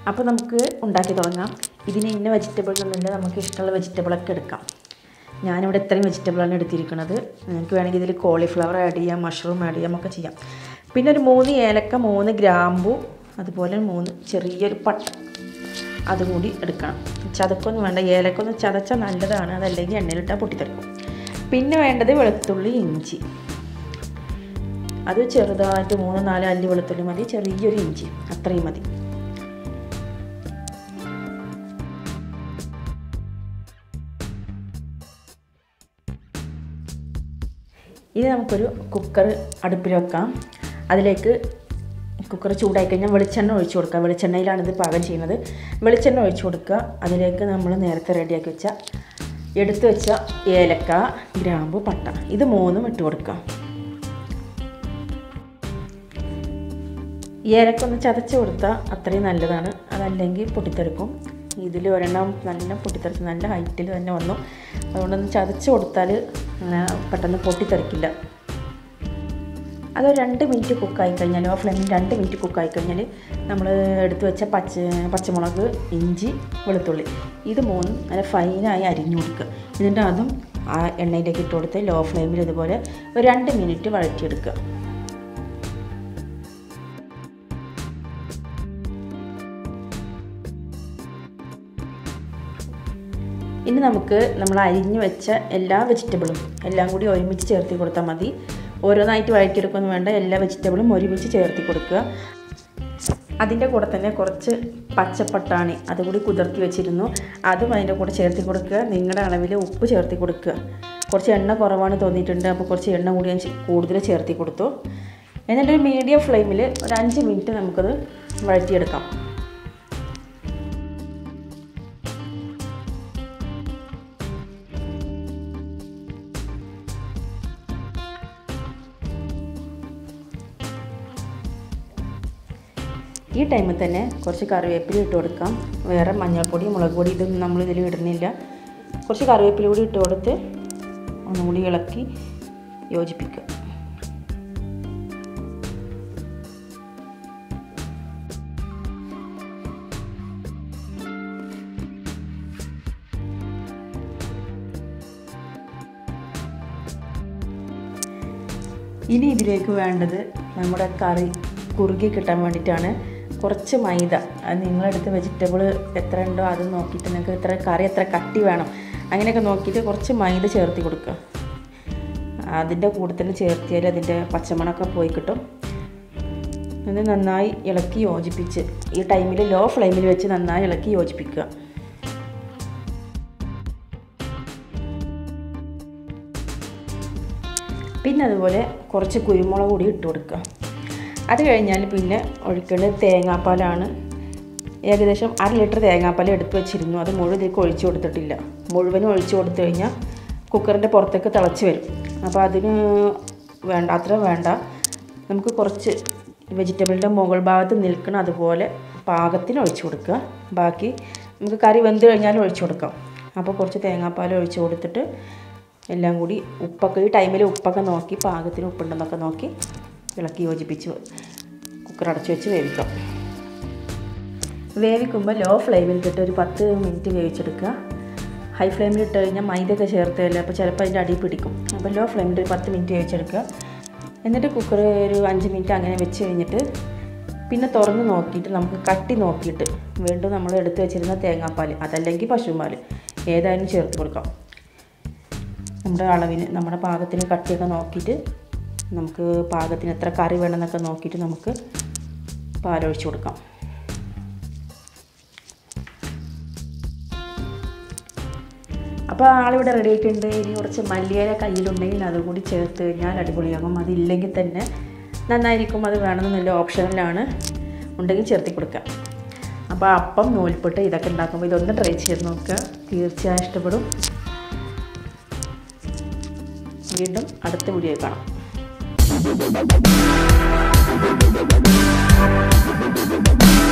അപ്പോൾ നമുക്ക് ഉണ്ടാക്കി തുടങ്ങാം ഇതിന് ഇന്ന വെജിറ്റബിൾ ഒന്നുമില്ല നമുക്ക് ഇഷ്ടമുള്ള വെജിറ്റബിളൊക്കെ എടുക്കാം ഞാനിവിടെ ഇത്രയും വെജിറ്റബിളാണ് എടുത്തിരിക്കുന്നത് നിങ്ങൾക്ക് വേണമെങ്കിൽ ഇതിൽ കോളിഫ്ലവർ ആഡ് ചെയ്യാം മഷ്റൂം ആഡ് ചെയ്യാം ഒക്കെ ചെയ്യാം പിന്നെ ഒരു മൂന്ന് ഏലക്ക മൂന്ന് ഗ്രാമ്പു അതുപോലെ മൂന്ന് ചെറിയൊരു പട്ട അതും കൂടി എടുക്കണം ചതക്കൊന്നും വേണ്ട ഏലക്കൊന്നും ചതച്ചാൽ നല്ലതാണ് അതല്ലെങ്കിൽ എണ്ണയിലിട്ടാൽ പൊട്ടിത്തെറിക്കും പിന്നെ വേണ്ടത് വെളുത്തുള്ളി ഇഞ്ചി അത് ചെറുതായിട്ട് മൂന്ന് നാല് അല്ലി വെളുത്തുള്ളി മതി ചെറിയൊരു ഇഞ്ചി അത്രയും മതി ഇനി നമുക്കൊരു കുക്കർ അടുപ്പിൽ വെക്കാം അതിലേക്ക് കുക്കർ ചൂടായി കഴിഞ്ഞാൽ വെളിച്ചെണ്ണ ഒഴിച്ചു കൊടുക്കുക വെളിച്ചെണ്ണയിലാണ് ഇത് പാകം ചെയ്യുന്നത് വെളിച്ചെണ്ണ ഒഴിച്ചു കൊടുക്കുക അതിലേക്ക് നമ്മൾ നേരത്തെ റെഡിയാക്കി വെച്ച എടുത്തു വെച്ച ഏലക്ക ഗ്രാമ്പു പട്ട ഇത് മൂന്നും ഇട്ട് കൊടുക്കുക ഏലക്ക ഒന്ന് ചതച്ച് കൊടുത്താൽ അത്രയും നല്ലതാണ് അതല്ലെങ്കിൽ പൊട്ടിത്തെറിക്കും ഇതിൽ ഒരെണ്ണം നല്ല പൊട്ടിത്തെറിച്ച് നല്ല ഹൈറ്റിൽ തന്നെ വന്നു അതുകൊണ്ടൊന്ന് ചതച്ച് കൊടുത്താൽ അങ്ങനെ പെട്ടെന്ന് പൊട്ടിത്തെറിക്കില്ല അതൊരു രണ്ട് മിനിറ്റ് കുക്കായി കഴിഞ്ഞാൽ ഓ ഫ്ലെയിമിൽ രണ്ട് മിനിറ്റ് കുക്കായി കഴിഞ്ഞാൽ നമ്മൾ എടുത്തു വെച്ച പച്ച പച്ചമുളക് ഇഞ്ചി വെളുത്തുള്ളി ഇത് മൂന്നും നല്ല ഫൈനായി അരിഞ്ഞു കൊടുക്കുക എന്നിട്ട് അതും ആ എണ്ണയിലേക്ക് ഇട്ട് കൊടുത്ത് ലോ ഫ്ലെയിമിൽ ഇതുപോലെ ഒരു രണ്ട് മിനിറ്റ് വഴറ്റിയെടുക്കുക ഇനി നമുക്ക് നമ്മൾ അരിഞ്ഞു വെച്ച എല്ലാ വെജിറ്റബിളും എല്ലാം കൂടി ഒരുമിച്ച് ചേർത്തി കൊടുത്താൽ മതി ഓരോന്നായിട്ട് വഴറ്റിയെടുക്കൊന്നും വേണ്ട എല്ലാ വെജിറ്റബിളും ഒരുമിച്ച് ചേർത്തി കൊടുക്കുക അതിൻ്റെ കൂടെ തന്നെ കുറച്ച് പച്ചപ്പട്ടാണി അതുകൂടി കുതിർത്തി വെച്ചിരുന്നു അതും അതിൻ്റെ കൂടെ ചേർത്തി കൊടുക്കുക നിങ്ങളുടെ അളവിൽ ഉപ്പ് ചേർത്തി കൊടുക്കുക കുറച്ച് എണ്ണ കുറവാണ് തോന്നിയിട്ടുണ്ട് അപ്പോൾ കുറച്ച് എണ്ണ കൂടി ഞാൻ കൂടുതൽ ചേർത്തി കൊടുത്തു എന്നിട്ടൊരു മീഡിയം ഫ്ലെയിമിൽ ഒരു അഞ്ച് മിനിറ്റ് നമുക്കത് വഴറ്റിയെടുക്കാം ഈ ടൈമിൽ തന്നെ കുറച്ച് കറിവേപ്പില ഇട്ട് കൊടുക്കാം വേറെ മഞ്ഞൾപ്പൊടി മുളക് പൊടി ഇതൊന്നും നമ്മൾ ഇതിൽ ഇടുന്നില്ല കുറച്ച് കറിവേപ്പില കൂടി ഇട്ട് കൊടുത്ത് ഒന്നുകൂടി ഇളക്കി യോജിപ്പിക്കുക ഇനി ഇതിലേക്ക് വേണ്ടത് നമ്മുടെ കറി കുറുകി കിട്ടാൻ വേണ്ടിയിട്ടാണ് കുറച്ച് മൈദ അത് നിങ്ങളെടുത്ത് വെജിറ്റബിൾ എത്ര ഉണ്ടോ അത് നോക്കിയിട്ട് നിങ്ങൾക്ക് എത്ര കറി എത്ര കട്ടി വേണം അങ്ങനെയൊക്കെ നോക്കിയിട്ട് കുറച്ച് മൈദ ചേർത്തി കൊടുക്കുക അതിൻ്റെ കൂടെ തന്നെ ചേർത്തിയാൽ അതിൻ്റെ പച്ചമണമൊക്കെ പോയി കിട്ടും ഇത് നന്നായി ഇളക്കി യോജിപ്പിച്ച് ഈ ടൈമിൽ ലോ ഫ്ലെയിമിൽ വെച്ച് നന്നായി ഇളക്കി യോജിപ്പിക്കുക പിന്നെ അതുപോലെ കുറച്ച് കുരുമുളക് കൂടി ഇട്ട് കൊടുക്കുക അത് കഴിഞ്ഞാൽ പിന്നെ ഒഴിക്കേണ്ടത് തേങ്ങാപ്പാലാണ് ഏകദേശം അര ലിറ്റർ തേങ്ങാപ്പാൽ എടുത്ത് വെച്ചിരുന്നു അത് മുഴുവൻ ഇതിലേക്ക് ഒഴിച്ചു കൊടുത്തിട്ടില്ല മുഴുവനും ഒഴിച്ചു കൊടുത്തു കഴിഞ്ഞാൽ കുക്കറിൻ്റെ പുറത്തേക്ക് തിളച്ച് വരും അപ്പോൾ അതിന് വേണ്ട അത്ര വേണ്ട നമുക്ക് കുറച്ച് വെജിറ്റബിളിൻ്റെ മുകൾ ഭാഗത്ത് നിൽക്കണം അതുപോലെ പാകത്തിന് ഒഴിച്ചു കൊടുക്കുക ബാക്കി നമുക്ക് കറി വെന്ത് കഴിഞ്ഞാൽ ഒഴിച്ചു കൊടുക്കാം അപ്പോൾ കുറച്ച് തേങ്ങാപ്പാൽ ഒഴിച്ചു കൊടുത്തിട്ട് എല്ലാം കൂടി ഉപ്പൊക്കെ ഈ ടൈമിൽ ഉപ്പൊക്കെ നോക്കി പാകത്തിന് ഉപ്പുണ്ടെന്നൊക്കെ നോക്കി ഇളക്കി യോജിപ്പിച്ച് കുക്കർ അടച്ചു വെച്ച് വേവിക്കാം വേവിക്കുമ്പോൾ ലോ ഫ്ലെയിമിൽ ഇട്ടിട്ട് ഒരു പത്ത് മിനിറ്റ് വേവിച്ചെടുക്കുക ഹൈ ഫ്ലെയിമിൽ ഇട്ട് കഴിഞ്ഞാൽ മൈദയൊക്കെ ചേർത്തല്ലേ അപ്പോൾ ചിലപ്പോൾ അതിൻ്റെ അടി പിടിക്കും അപ്പോൾ ലോ ഫ്ലെയിമിൽ ഒരു പത്ത് മിനിറ്റ് വേവിച്ചെടുക്കുക എന്നിട്ട് കുക്കർ ഒരു അഞ്ച് മിനിറ്റ് അങ്ങനെ വെച്ച് കഴിഞ്ഞിട്ട് പിന്നെ തുറന്ന് നോക്കിയിട്ട് നമുക്ക് കട്ടി നോക്കിയിട്ട് വീണ്ടും നമ്മൾ എടുത്ത് വെച്ചിരുന്ന തേങ്ങാപ്പാൽ അതല്ലെങ്കിൽ പശുപാൽ ഏതായാലും ചേർത്ത് കൊടുക്കാം നമ്മുടെ അളവിന് നമ്മുടെ പാകത്തിന് കട്ടിയൊക്കെ നോക്കിയിട്ട് നമുക്ക് പാകത്തിന് എത്ര കറി വേണമെന്നൊക്കെ നോക്കിയിട്ട് നമുക്ക് പാലൊഴിച്ച് കൊടുക്കാം അപ്പോൾ ആളിവിടെ റെഡി ആയിട്ടുണ്ട് ഇനി കുറച്ച് മല്ലിയില കയ്യിലുണ്ടെങ്കിൽ അതുകൂടി ചേർത്ത് കഴിഞ്ഞാൽ അടിപൊളിയാകും അതില്ലെങ്കിൽ തന്നെ നന്നായിരിക്കും അത് വേണമെന്നില്ല ഓപ്ഷനിലാണ് ഉണ്ടെങ്കിൽ ചേർത്തി കൊടുക്കുക അപ്പോൾ അപ്പം നൂൽപ്പെട്ട് ഇതൊക്കെ ഉണ്ടാക്കുമ്പോൾ ഇതൊന്ന് ട്രൈ ചെയ്ത് നോക്കുക തീർച്ചയായും ഇഷ്ടപ്പെടും വീണ്ടും അടുത്ത വീഡിയോ കാണാം